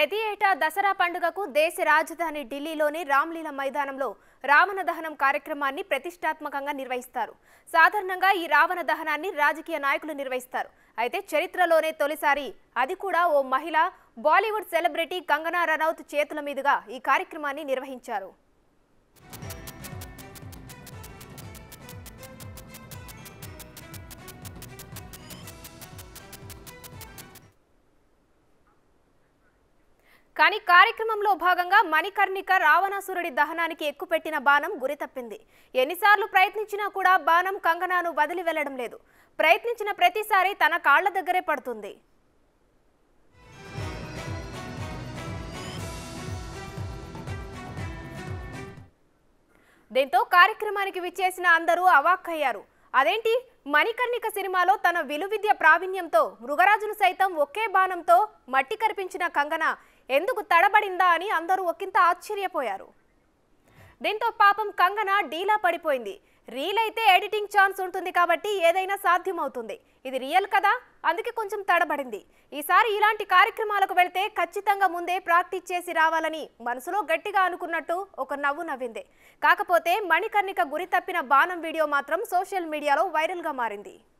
ప్రతి ఏటా దసరా పండుగకు దేశ రాజధాని ఢిల్లీలోని రామ్లీల మైదానంలో రావణ దహనం కార్యక్రమాన్ని ప్రతిష్టాత్మకంగా నిర్వహిస్తారు సాధారణంగా ఈ రావణ దహనాన్ని రాజకీయ నాయకులు నిర్వహిస్తారు అయితే చరిత్రలోనే తొలిసారి అది కూడా ఓ మహిళ బాలీవుడ్ సెలబ్రిటీ కంగనా రనౌత్ చేతుల మీదుగా ఈ కార్యక్రమాన్ని నిర్వహించారు కానీ కార్యక్రమంలో భాగంగా మణికర్ణిక రావణాసురుడి దహనానికి ఎక్కుపెట్టిన బాణం గురి తప్పింది ఎన్నిసార్లు ప్రయత్నించినా కూడా బాణం కంగనాను వదిలి వెళ్లడం లేదు ప్రయత్నించిన ప్రతిసారి తన కాళ్ల దగ్గరే పడుతుంది దీంతో కార్యక్రమానికి విచ్చేసిన అందరూ అవాక్కయ్యారు అదేంటి మణికర్ణిక సినిమాలో తన విలువిద్య ప్రావీణ్యంతో మృగరాజును సైతం ఒకే బాణంతో మట్టి కరిపించిన కంగన ఎందుకు తడబడిందా అని అందరూ ఒకంత ఆశ్చర్యపోయారు దీంతో పాపం కంగన డీలా పడిపోయింది రీల్ అయితే ఎడిటింగ్ ఛాన్స్ ఉంటుంది కాబట్టి ఏదైనా సాధ్యమవుతుంది ఇది రియల్ కదా అందుకే కొంచెం తడబడింది ఈసారి ఇలాంటి కార్యక్రమాలకు వెళ్తే ఖచ్చితంగా ముందే ప్రాక్టీస్ చేసి రావాలని మనసులో గట్టిగా అనుకున్నట్టు ఒక నవ్వు నవ్వింది కాకపోతే మణికర్ణిక గురి తప్పిన బాణం వీడియో మాత్రం సోషల్ మీడియాలో వైరల్గా మారింది